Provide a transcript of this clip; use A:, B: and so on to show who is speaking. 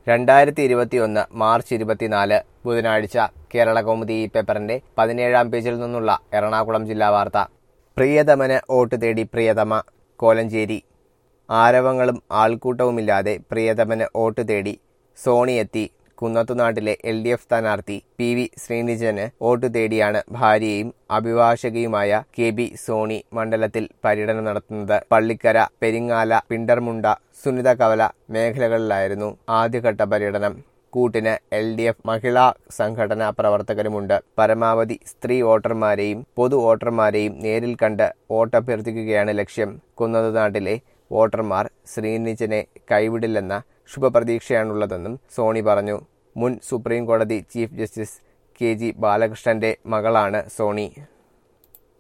A: രണ്ടായിരത്തി ഇരുപത്തിയൊന്ന് മാർച്ച് ഇരുപത്തിനാല് ബുധനാഴ്ച കേരള കൗമുദി ഈ പേപ്പറിന്റെ പതിനേഴാം പേജിൽ നിന്നുള്ള എറണാകുളം ജില്ലാ വാർത്ത പ്രിയതമന് വോട്ട് തേടി പ്രിയതമ കോലഞ്ചേരി ആരവങ്ങളും ആൾക്കൂട്ടവുമില്ലാതെ പ്രിയതമന് വോട്ട് തേടി സോണി എത്തി കുന്നത്തുനാട്ടിലെ എൽ ഡി എഫ് സ്ഥാനാർത്ഥി പി വി ശ്രീനിജന് വോട്ട് തേടിയാണ് ഭാര്യയും അഭിഭാഷകയുമായ കെ ബി സോണി മണ്ഡലത്തിൽ പര്യടനം നടത്തുന്നത് പള്ളിക്കര പെരിങ്ങാല പിണ്ടർമുണ്ട സുനിത കവല മേഖലകളിലായിരുന്നു ആദ്യഘട്ട പര്യടനം കൂട്ടിന് എൽ ഡി എഫ് മഹിളാ സംഘടനാ പ്രവർത്തകരുമുണ്ട് പരമാവധി സ്ത്രീ വോട്ടർമാരെയും പൊതു വോട്ടർമാരെയും നേരിൽ കണ്ട് വോട്ടഭ്യർത്ഥിക്കുകയാണ് ലക്ഷ്യം കുന്നത്തുനാട്ടിലെ വോട്ടർമാർ ശ്രീനിജനെ കൈവിടില്ലെന്ന ശുഭപ്രതീക്ഷയാണുള്ളതെന്നും സോണി പറഞ്ഞു മുൻ സുപ്രീം കോടതി ചീഫ് ജസ്റ്റിസ് കെ ജി ബാലകൃഷ്ണന്റെ മകളാണ് സോണി